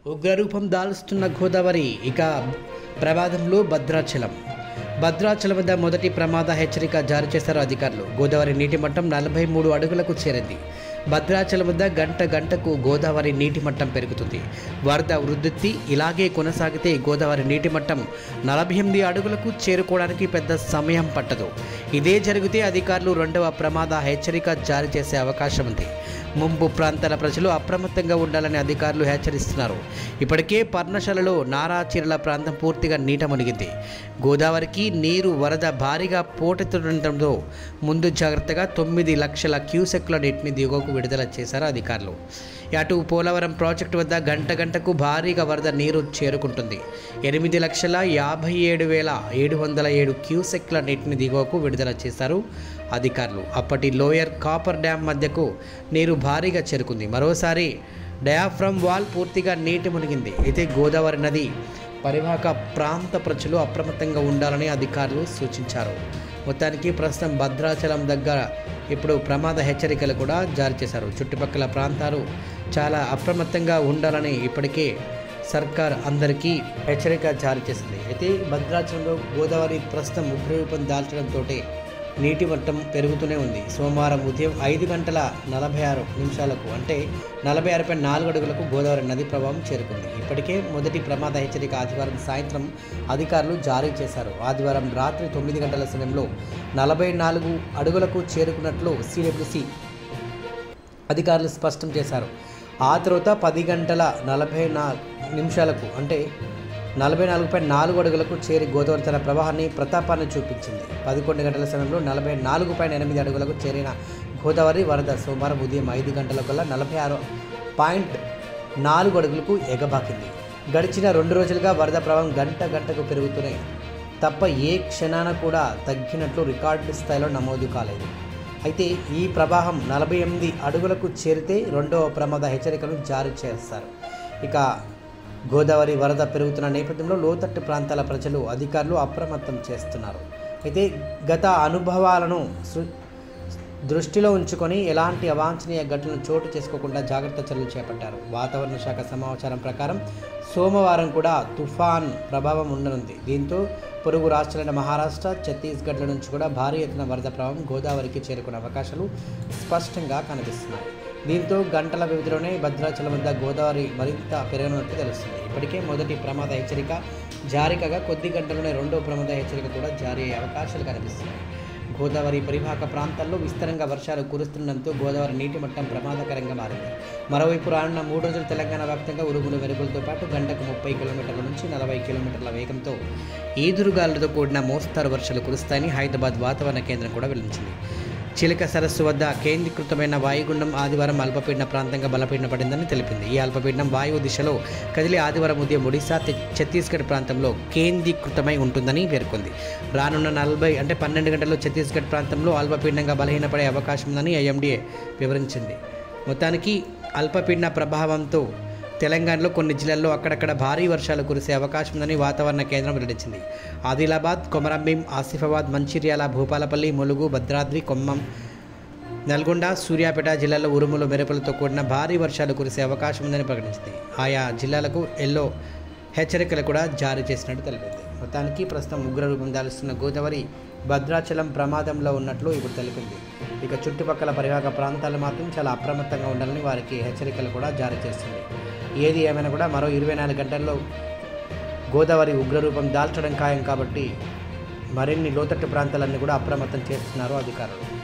ఉగ్రరూపం దాల్చుతున్న గోదావరి ఇక ప్రమాదంలో భద్రాచలం భద్రాచలం వద్ద మొదటి ప్రమాద హెచ్చరిక జారీ చేశారు అధికారులు గోదావరి నీటి మట్టం నలభై మూడు అడుగులకు చేరింది భద్రాచలం వద్ద గంట గంటకు గోదావరి నీటి మట్టం పెరుగుతుంది వరద వృద్ధి ఇలాగే కొనసాగితే గోదావరి నీటి మట్టం నలభై ఎనిమిది అడుగులకు చేరుకోవడానికి పెద్ద సమయం పట్టదు ఇదే జరిగితే అధికారులు రెండవ ప్రమాద హెచ్చరిక జారీ చేసే అవకాశం ఉంది ముంపు ప్రాంతాల ప్రజలు అప్రమత్తంగా ఉండాలని అధికారులు హెచ్చరిస్తున్నారు ఇప్పటికే పర్ణశాలలో నారా చీరల ప్రాంతం పూర్తిగా నీట మునిగింది గోదావరికి నీరు వరద భారీగా పోటెత్తుండటంతో ముందు జాగ్రత్తగా తొమ్మిది లక్షల క్యూసెక్ల నీటిని దిగువకు విడుదల చేశారు అధికారులు అటు పోలవరం ప్రాజెక్టు వద్ద గంట గంటకు భారీగా వరద నీరు చేరుకుంటుంది ఎనిమిది లక్షల యాభై ఏడు వేల ఏడు వందల ఏడు క్యూసెక్ల నీటిని దిగువకు విడుదల చేశారు అధికారులు అప్పటి లోయర్ కాపర్ డ్యామ్ మధ్యకు నీరు భారీగా చేరుకుంది మరోసారి డయాఫ్రమ్ వాల్ పూర్తిగా నీటి మునిగింది అయితే గోదావరి నది పరివాహక ప్రాంత ప్రజలు అప్రమత్తంగా ఉండాలని అధికారులు సూచించారు మొత్తానికి ప్రస్తుతం భద్రాచలం దగ్గర ఇప్పుడు ప్రమాద హెచ్చరికలు కూడా జారీ చేశారు చుట్టుపక్కల ప్రాంతాలు చాలా అప్రమత్తంగా ఉండాలని ఇప్పటికే సర్కార్ అందరికీ హెచ్చరిక జారీ చేసింది అయితే భద్రాచలంలో గోదావరి ప్రస్తుతం ఉగ్రరూపం దాల్చడంతో నీటి మట్టం పెరుగుతూనే ఉంది సోమవారం ఉదయం ఐదు గంటల నలభై ఆరు నిమిషాలకు అంటే నలభై ఆరు పాయింట్ నాలుగు అడుగులకు గోదావరి నది ప్రభావం చేరుకుంది ఇప్పటికే మొదటి ప్రమాద హెచ్చరిక ఆదివారం సాయంత్రం అధికారులు జారీ చేశారు ఆదివారం రాత్రి తొమ్మిది గంటల సమయంలో నలభై నాలుగు అడుగులకు చేరుకున్నట్లు సిడబ్ల్యూసి అధికారులు స్పష్టం చేశారు ఆ తర్వాత పది గంటల నలభై నా నిమిషాలకు అంటే నలభై నాలుగు పాయింట్ నాలుగు అడుగులకు చేరి గోదావరి తన ప్రవాహాన్ని ప్రతాపాన్ని చూపించింది పదకొండు గంటల సమయంలో నలభై నాలుగు పాయింట్ ఎనిమిది అడుగులకు చేరిన గోదావరి వరద సోమవారం ఉదయం ఐదు గంటల కల్లా నలభై ఆరు పాయింట్ నాలుగు అడుగులకు ఎగబాకింది గడిచిన రెండు రోజులుగా వరద ప్రవాహం గంట గంటకు పెరుగుతూనే తప్ప ఏ క్షణాన కూడా తగ్గినట్లు రికార్డు స్థాయిలో నమోదు కాలేదు అయితే ఈ ప్రవాహం నలభై ఎనిమిది అడుగులకు చేరితే రెండవ ప్రమాద హెచ్చరికను జారీ చేస్తారు ఇక గోదావరి వరద పెరుగుతున్న నేపథ్యంలో లోతట్టు ప్రాంతాల ప్రజలు అధికారులు అప్రమత్తం చేస్తున్నారు అయితే గత అనుభవాలను సృ- దృష్టిలో ఉంచుకొని ఎలాంటి అవాంఛనీయ ఘటనలు చోటు చేసుకోకుండా జాగ్రత్త చర్యలు చేపట్టారు వాతావరణ శాఖ సమాచారం ప్రకారం సోమవారం కూడా తుఫాన్ ప్రభావం ఉండనుంది దీంతో పొరుగు రాష్ట్రాలైన మహారాష్ట్ర ఛత్తీస్గఢ్ల నుంచి కూడా భారీ ఎత్తున వరద ప్రభావం గోదావరికి చేరుకునే అవకాశాలు స్పష్టంగా కనిపిస్తున్నాయి దీంతో గంటల వ్యవధిలోనే భద్రాచలం వద్ద గోదావరి మరింత పెరగనున్నట్టు తెలుస్తుంది ఇప్పటికే మొదటి ప్రమాద హెచ్చరిక జారీ కాగా కొద్ది గంటలోనే రెండో ప్రమాద హెచ్చరిక కూడా జారీ అయ్యే అవకాశాలు కనిపిస్తున్నాయి గోదావరి పరివాహక ప్రాంతాల్లో విస్తారంగా వర్షాలు కురుస్తుండటంతో గోదావరి నీటి మట్టం ప్రమాదకరంగా మారింది మరోవైపు రానున్న మూడు రోజులు తెలంగాణ వ్యాప్తంగా ఉరుములు వెలుగులతో పాటు గంటకు ముప్పై కిలోమీటర్ల నుంచి నలభై కిలోమీటర్ల వేగంతో ఈదురుగాలులతో కూడిన మోస్తారు వర్షాలు కురుస్తాయని హైదరాబాద్ వాతావరణ కేంద్రం కూడా వెల్లడించింది చిలక సరస్సు వద్ద కేంద్రీకృతమైన వాయుగుండం ఆదివారం అల్పపీడన ప్రాంతంగా బలపీడన పడిందని తెలిపింది ఈ అల్పపీడనం వాయువు దిశలో కదిలి ఆదివారం ఉదయం ఒడిశా ఛ- ఛత్తీస్గఢ్ ప్రాంతంలో కేంద్రీకృతమై ఉంటుందని పేర్కొంది రానున్న నలభై అంటే పన్నెండు గంటల్లో ఛత్తీస్గఢ్ ప్రాంతంలో అల్పపీడనంగా బలహీనపడే అవకాశం ఉందని ఐఎండీఏ వివరించింది మొత్తానికి అల్పపీడన ప్రభావంతో తెలంగాణలో కొన్ని జిల్లాల్లో అక్కడక్కడ భారీ వర్షాలు కురిసే అవకాశం ఉందని వాతావరణ కేంద్రం వెల్లడించింది ఆదిలాబాద్ కొమరంభీం ఆసిఫాబాద్ మంచిర్యాల భూపాలపల్లి ములుగు భద్రాద్రి కొమ్మం నల్గొండ సూర్యాపేట జిల్లాల్లో ఉరుములు మెరుపులతో కూడిన భారీ వర్షాలు కురిసే అవకాశం ఉందని ప్రకటించింది ఆయా జిల్లాలకు ఎల్లో హెచ్చరికలు కూడా జారీ చేసినట్టు తెలిపింది మొత్తానికి ప్రస్తుతం ఉగ్రరూపం దాలుస్తున్న గోదావరి భద్రాచలం ప్రమాదంలో ఉన్నట్లు ఇప్పుడు తెలిపింది ఇక చుట్టుపక్కల పరివాహక ప్రాంతాలు మాత్రం చాలా అప్రమత్తంగా ఉండాలని వారికి హెచ్చరికలు కూడా జారీ చేస్తుంది ఏది ఏమైనా కూడా మరో ఇరవై నాలుగు గంటల్లో గోదావరి ఉగ్రరూపం దాల్చడం ఖాయం కాబట్టి మరిన్ని లోతట్టు ప్రాంతాలన్నీ కూడా అప్రమత్తం చేస్తున్నారు అధికారులు